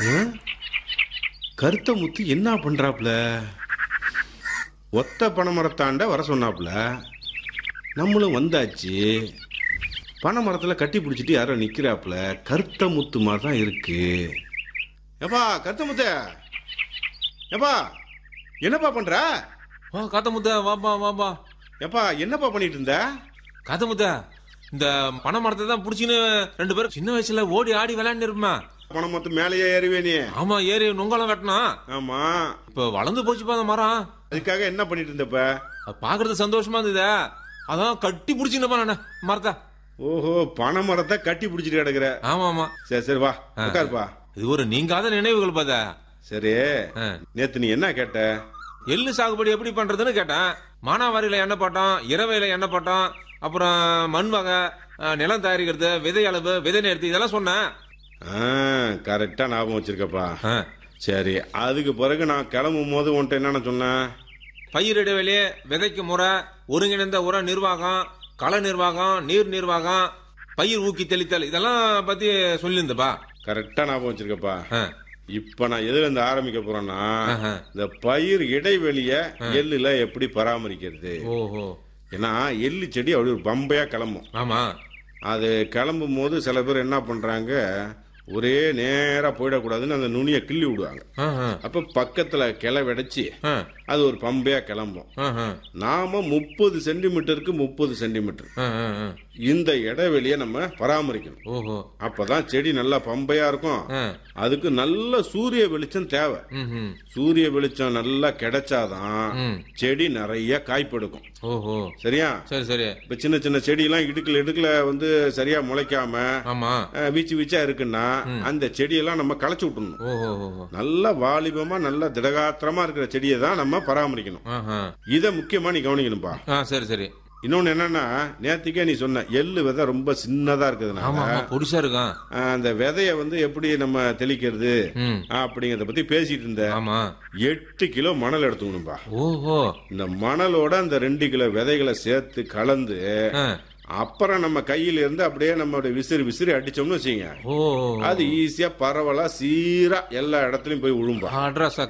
ஆ? கருத்த முத்து என்ன பண்றாப்ல ஒத்த பனைமரத்தாண்ட வர சொன்னாப்ல நம்மளும் வந்தாச்சு பனைமரத்தில் கட்டி பிடிச்சிட்டு யாரோ நிக்கிறாப்ல கருத்த முத்து மாதிரி தான் இருக்கு ஏப்பா கருத்த முத்த ஏப்பா என்னப்பா பண்ற வா காத்த முத்த வாப்பா வாப்பா ஏப்பா என்னப்பா பண்ணிட்டு இருந்த காத்த முத்த இந்த பனை மரத்தை தான் புடிச்சின்னு ரெண்டு பேரும் சின்ன வயசுல ஓடி ஆடி விளையாண்டு இருப்பேன் பனைமரத்து மேலேயே ஏறுவே நீ ஆமா ஏறி நுங்கலம் வெட்டினான் ஆமா இப்ப வளர்ந்து போச்சுப்பா அந்த மரம் அதுக்காக என்ன பண்ணிட்டு இருந்தப்ப அது பாக்குறது சந்தோஷமா இருந்தது அதான் கட்டி புடிச்சுப்பா நான் மரத்தை ஓஹோ பனைமரத்தை கட்டி பிடிச்சிட்டு கிடக்குற ஆமா ஆமா சரி சரி வா உட்காருப்பா இது ஒரு நீங்காத நினைவுகள் பாத சரி ஆ. நேத்து நீ என்ன கேட்ட எள்ளு சாகுபடி எப்படி பண்றதுன்னு கேட்டேன் மானாவாரியில எண்ணெய் போட்டோம் இரவையில எண்ணெய் போட்டோம் அப்புறம் மண் வகை அஹ், நிலம் தயாரிக்கிறது விதை அளவு விதை நேர்த்தி இதெல்லாம் சொன்னேன் கரெக்டா ஞாபகம் வச்சிருக்கப்பா ஆ. சரி அதுக்கு பிறகு நான் கிளம்பும் போது உன்ட்ட என்னென்ன சொன்னேன் பயிர் இடைவெளி விதைக்கு முறை ஒருங்கிணைந்த உர நிர்வாகம் கள நிர்வாகம் நீர் நிர்வாகம் பயிர் ஊக்கி தெளித்தல் இதெல்லாம் பத்தி சொல்லியிருந்தப்பா கரெக்டா ஞாபகம் வச்சிருக்கப்பா ஆ. இப்ப நான் எதுல இருந்து ஆரம்பிக்க போறேன்னா ஆஹா. இந்த பயிர் இடைவெளிய எள்ளுல எப்படி பராமரிக்கிறது ஓஹோ ஏன்னா எள்ளு செடி அப்படி ஒரு பம்பையா கிளம்பும் ஆமா அது கிளம்பும் போது சில பேர் என்ன பண்றாங்க ஒரே நேரா போயிடக்கூடாதுன்னு அந்த நுனியை கிள்ளி விடுவாங்க ஆஹா. அப்ப பக்கத்துல கிளை விடைச்சி ஆ. அது ஒரு பம்பையா கிளம்பும் ஆஹா. நாம முப்பது சென்டிமீட்டருக்கு முப்பது சென்டிமீட்டர் ஆ, ஆ, ஆ. இந்த இடைவெளியை நம்ம பராமரிக்கணும் ஓஹோ அப்பதான் செடி நல்லா பம்பையா இருக்கும் ஆ. அதுக்கு நல்ல சூரிய வெளிச்சம் தேவை ம்ஹும். சூரிய வெளிச்சம் நல்லா கிடைச்சாதான் ம். செடி நிறைய காய்ப்பெடுக்கும் ஓஹோ சரியா சரி சரி இப்ப சின்ன சின்ன செடியெல்லாம் இடுக்குல இடுக்குல வந்து சரியா முளைக்காம ஆமா அஹ், வீச்சு வீச்சா இருக்குன்னா அந்த செடியெல்லாம் நம்ம களைச்சு விட்டுணும் ஓஹோ ஓஹோ நல்ல வாலிபமா நல்ல திடகாத்திரமா இருக்கிற செடியை தான் நம்ம பராமரிக்கணும் ஆஹா. இதை முக்கியமா நீ கவனிக்கணும்பா ஆ சரி சரி இன்னொன்னு என்னன்னா நேத்திக்கே நீ சொன்ன எள்ளு விதை ரொம்ப சின்னதா இருக்குதுனால ஆமா ஆமா பொடிசா இருக்கான் அஹ், அந்த விதைய வந்து எப்படி நம்ம தெளிக்கிறது ம் அப்படிங்கறத பத்தி பேசிட்டு இருந்த ஆமா எட்டு கிலோ மணல் எடுத்துக்கணும்பா ஓஹோ இந்த மணலோட அந்த ரெண்டு கிலோ விதைகளை சேர்த்து கலந்து ஆ. அப்புறம் நம்ம கையில இருந்து அப்படியே நம்ம விசிறி விசிறி அடிச்சோம்னு வச்சுங்க ஓ அது ஈஸியா பரவலா சீரா எல்லா இடத்துலயும் போய் விழும்பா அட்ரஸ்